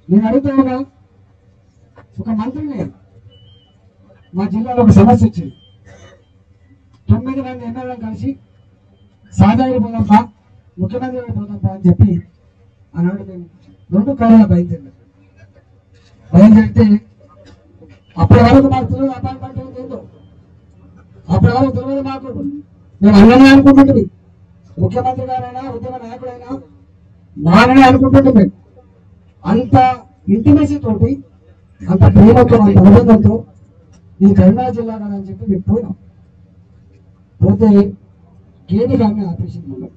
నేను అడుగుతున్నా ఒక మంత్రిని మా జిల్లాలో ఒక సమస్య వచ్చింది తొమ్మిది మంది ఎమ్మెల్యేలను కలిసి సాధారణ పోదాంపా ముఖ్యమంత్రి గారికి పోదాంపా అని చెప్పి అన్నాడు మేము రెండు కాలాల బయలుదేరాం బయలుదేరితే అప్పటి వరకు మాకు తెలియదు అపాయింట్మెంట్ ఏమిటి ఏందో అప్పటి వరకు తెలియదు మాకు మేము అన్ననే అనుకుంటుంటే ముఖ్యమంత్రి గారైనా ఉద్యమ నాయకుడైనా నాననే అనుకుంటుంటే మేము అంత ఇంటిమేసీ తోటి అంత ప్రేమతో అంత అనుబంధంతో ఈ కరీంనగర్ జిల్లా కదా అని చెప్పి మేము పోయినాం పోతే గేదె గారిని ఆపేసింది మమ్మల్ని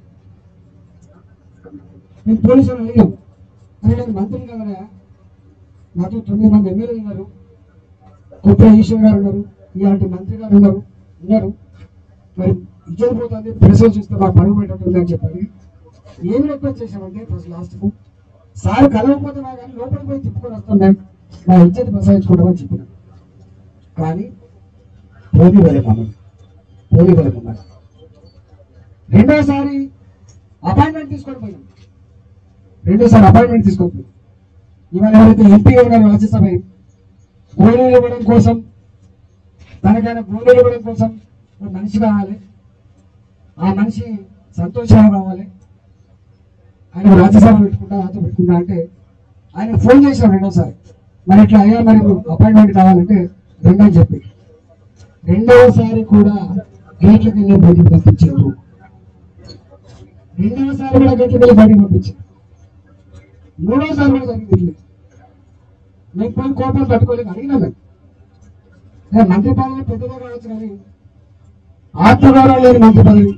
మేము పోలీసులు అడిగాం అరే నేను మంత్రిని కదా నాతో తొమ్మిది మంది ఎమ్మెల్యేలు ఉన్నారు కుట్ర ఈశ్వర్ గారు ఉన్నారు ఇలాంటి మంత్రి గారు ఉన్నారు ఉన్నారు మరి ఇజ్జత పోతుంది ప్రెస్ చూస్తే మాకు పరుగు పెట్టట్టుంది అని చెప్పాలి ఏమి రిక్వెస్ట్ చేసామంటే ఫస్ట్ లాస్ట్ కు సార్ కలవకపోతే మా కానీ లోపలికి పోయి తిప్పుకొని వస్తాం మేము మా ఇజ్జత ప్రసాదించుకుంటామని చెప్పిన కానీ పోలీ వెళ్ళి మమ్మల్ని పోలీ వెళ్ళి మమ్మల్ని రెండోసారి అపాయింట్మెంట్ తీసుకొని పోయాం రెండోసారి అపాయింట్మెంట్ తీసుకొని పోయాం ఇవాళ ఎవరైతే ఎంపీ ఉన్నారు రాజ్యసభ గోళీలు ఇవ్వడం కోసం తనకైనా గోళీలు ఇవ్వడం కోసం ఒక మనిషి కావాలి ఆ మనిషి సంతోషంగా కావాలి ఆయన రాజ్యసభ పెట్టుకుంటా నాతో పెట్టుకుంటా అంటే ఆయన ఫోన్ చేశారు రెండోసారి మరి ఇట్లా అయ్యా మరి అపాయింట్మెంట్ కావాలంటే రెండని చెప్పి రెండవసారి కూడా గేట్లకు వెళ్ళి బయటికి పంపించారు రెండవసారి కూడా గేట్లకు వెళ్ళి బయటికి పంపించారు మూడోసారి కూడా జరిగింది ఇట్లే. మేము పోయి కోపం తట్టుకోలేక అడిగినా మేము ఏ మంత్రి పదవి పెద్దగా కావచ్చు కానీ ఆత్మగౌరవం లేని మంత్రి పదవి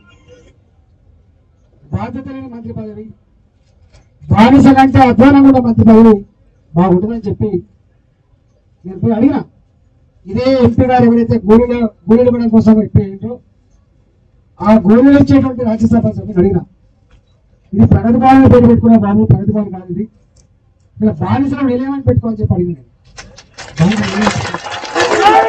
బాధ్యత లేని మంత్రి పదవి బానిస కంటే అధ్వానం కూడా మంత్రి పదవి బాగుంటుందని చెప్పి నేను పోయి అడిగినా ఇదే ఎంపీ గారు ఎవరైతే గోళీల గోళీలు ఇవ్వడం కోసం ఎంపీ అయ్యిందో ఆ గోళీలు ఇచ్చేటువంటి రాజ్యసభ సభ్యుని అడిగినా ఇది ప్రగతి భవన్ పేరు పెట్టుకునే బాబు ప్రగతి భవన్ కాదు ఇది ఇలా బానిసలు నిలయమని పెట్టుకోవాలని చెప్పి అడిగిన నేను. బానిసలు నిలయం.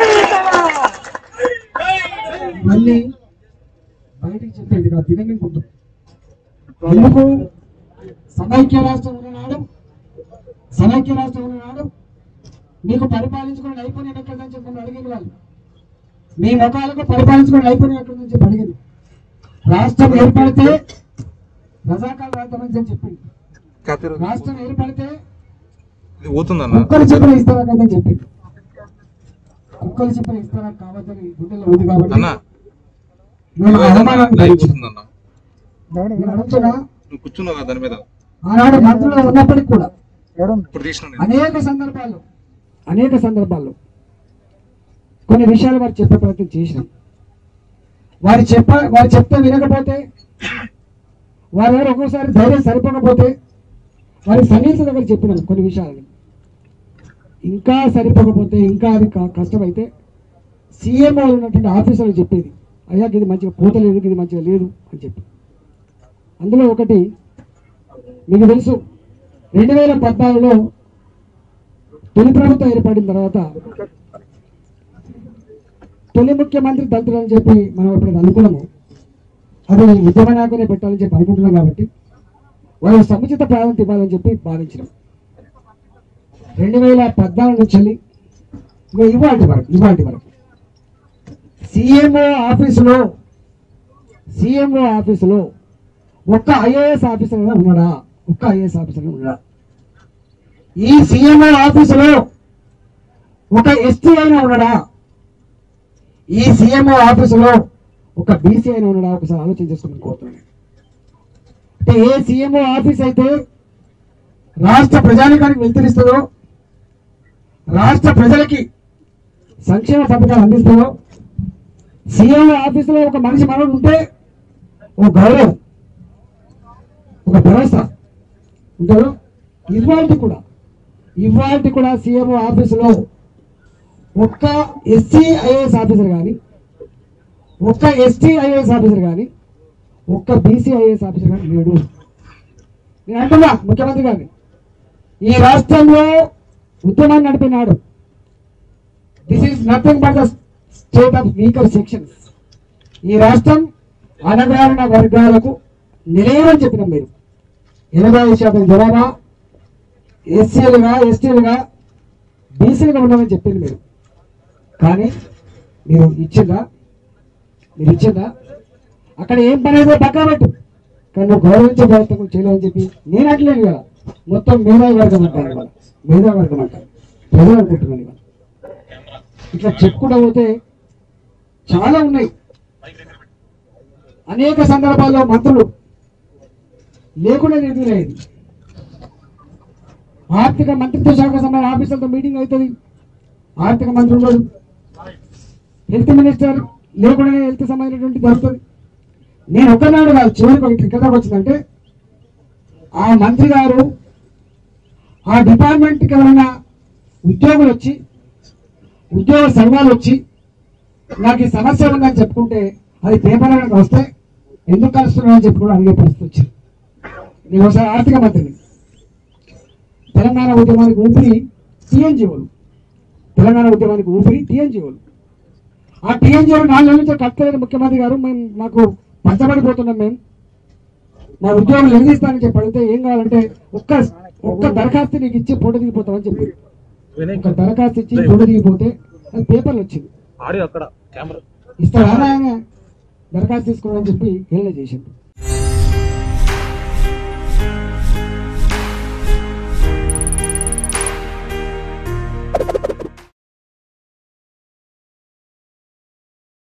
మళ్ళీ బయటికి చెప్పేది నా దినమింకుంటుంది ఎందుకు సమైక్య రాష్ట్రం ఉన్ననాడు సమైక్య రాష్ట్రం ఉన్ననాడు మీకు పరిపాలించుకునే నైపుణ్యం ఎక్కడని చెప్పి నన్ను అడిగింది వాళ్ళు మీ ముఖాలకు పరిపాలించుకునే నైపుణ్యం ఎక్కడని చెప్పి అడిగింది రాష్ట్రం ఏర్పడితే రజాకాల రాద్దామని చెప్పి చెప్పింది రాష్ట్రం ఏర్పడితే ఇది పోతుందన్న కుక్కలు చెప్పిన ఇస్తారా కదని చెప్పింది కుక్కలు చెప్పిన ఇస్తారా కావద్దని గుండెల్లో ఉంది కాబట్టి అన్న నేను ఆ అవమానాన్ని లైవ్ భరించాను. పోతుందన్న నేను అడుగుతున్నా నువ్వు కూర్చున్నావు కదా దాని మీద ఆనాడు మంత్రులు ఉన్నప్పటికీ కూడా ఇప్పుడు తీసిన నేను. అనేక సందర్భాల్లో అనేక సందర్భాల్లో కొన్ని విషయాలు వారు చెప్పే ప్రయత్నం చేసినాం వారు చెప్ప వారు చెప్తే వినకపోతే వారి దగ్గర ఒక్కోసారి ధైర్యం సరిపోకపోతే వారి సన్నిహిత దగ్గర చెప్పినాం కొన్ని విషయాలు ఇంకా సరిపోకపోతే ఇంకా అది క- కష్టమైతే సీఎం వాళ్ళు ఉన్నటువంటి ఆఫీసర్లు చెప్పేది అయ్యా ఇది మంచిగా పోతలేదు ఇది మంచిగా లేదు అని చెప్పి అందులో ఒకటి మీకు తెలుసు రెండు వేల పద్నాలుగులో తొలి ప్రభుత్వం ఏర్పడిన తర్వాత తొలి ముఖ్యమంత్రి దళితులు అని చెప్పి మనం ఇప్పుడు అనుకున్నాము అది ఉద్యమ నాయకునే పెట్టాలని చెప్పి అనుకుంటున్నాం కాబట్టి వాళ్ళు సముచిత ప్రాధాన్యత ఇవ్వాలని చెప్పి భావించినాం రెండు వేల పద్నాలుగు నుంచి వెళ్ళి ఇంకా ఇవాటి వరకు ఇవాటి వరకు సిఎంఓ ఆఫీసులో సిఎంఓ ఆఫీసులో ఒక్క ఐఏఎస్ ఆఫీసర్ అయినా ఉన్నాడా ఒక్క ఐఏఎస్ ఆఫీసర్ అయినా ఉన్నాడా ఈ సీఎంఓ ఆఫీసులో ఒక ఎస్టీ అయినా ఉన్నాడా ఈ సీఎంఓ ఆఫీసులో ఒక బీసీ అయినా ఉన్నాడా ఒకసారి ఆలోచన చేసుకుని కోరుతున్నాను అంటే ఏ సీఎంఓ ఆఫీస్ అయితే రాష్ట్ర ప్రజానికానికి వెళ్తరిస్తుందో రాష్ట్ర ప్రజలకి సంక్షేమ పథకాలు అందిస్తుందో సీఎంఓ ఆఫీసులో ఒక మనిషి మనడు ఉంటే ఒక గౌరవం ఒక భరోసా ఉంటారు ఇవాళ కూడా ఇవాళ కూడా సీఎంఓ ఆఫీసులో ఒక్క ఎస్సీ ఐఏఎస్ ఆఫీసర్ కానీ ఒక్క ఎస్టీ ఐఏఎస్ ఆఫీసర్ కానీ ఒక్క బీసీ ఐఏఎస్ ఆఫీసర్ కానీ లేడు నేను అంటున్నా ముఖ్యమంత్రి గారిని ఈ రాష్ట్రంలో ఉద్యమాన్ని నడిపినాడు this is nothing but the state of weaker sections ఈ రాష్ట్రం అనగ్రహణ వర్గాలకు నిలయమని చెప్పినాం మీరు ఎనభై శాతం జనాభా ఎస్సీలుగా ఎస్టీలుగా బీసీలుగా ఉండమని చెప్పింది మీరు కానీ మీరు ఇచ్చిందా మీరు ఇచ్చిందా అక్కడ ఏం పని అయితే పక్కా పెట్టు కానీ నువ్వు గౌరవించే ప్రయత్నం చేయలేదని చెప్పి నేను అట్లేదు కదా మొత్తం మేధావి వర్గం అంటారు ఇవాళ మేధావి వర్గం అంటారు ప్రజలు అనుకుంటున్నాను ఇవాళ ఇట్లా చెప్పుకుంటూ పోతే చాలా ఉన్నాయి అనేక సందర్భాల్లో మంత్రులు లేకుండా నిర్వీలయ్యేది ఆర్థిక మంత్రిత్వ శాఖ సంబంధించిన ఆఫీసర్తో మీటింగ్ అవుతుంది ఆర్థిక మంత్రి ఉండడు హెల్త్ మినిస్టర్ లేకుండానే హెల్త్ సంబంధించినటువంటి జరుగుతుంది నేను ఒక్కనాడు కాదు చివరికి ఒకటి ఇక్కడ దాకా వచ్చిందంటే ఆ మంత్రి గారు ఆ డిపార్ట్మెంట్కి ఎవరైనా ఉద్యోగులు వచ్చి ఉద్యోగ సంఘాలు వచ్చి నాకు ఈ సమస్య ఉందని చెప్పుకుంటే అది పేపర్లకు వస్తే ఎందుకు కలుస్తున్నారని చెప్పి కూడా అడిగే పరిస్థితి వచ్చింది నేను ఒకసారి ఆర్థిక మంత్రిని తెలంగాణ ఉద్యమానికి ఊపిరి టీఎన్జిఓలు తెలంగాణ ఉద్యమానికి ఊపిరి టీఎన్జిఓలు ఆ టీఎన్జిఓలు నాలుగు నెలల నుంచి కట్టలేదు ముఖ్యమంత్రి గారు మేము మాకు పంచబడిపోతున్నాం మేము మా ఉద్యోగం నిర్ణయిస్తానని చెప్పి అడిగితే ఏం కావాలంటే ఒక్క ఒక్క దరఖాస్తు నీకు ఇచ్చి ఫోటో దిగిపోతామని చెప్పి ఒక దరఖాస్తు ఇచ్చి ఫోటో దిగిపోతే అది పేపర్లు వచ్చింది ఆడియో అక్కడ కెమెరా ఇస్తాడా ఆయన దరఖాస్తు తీసుకున్నాడని చెప్పి హేళన చేసింది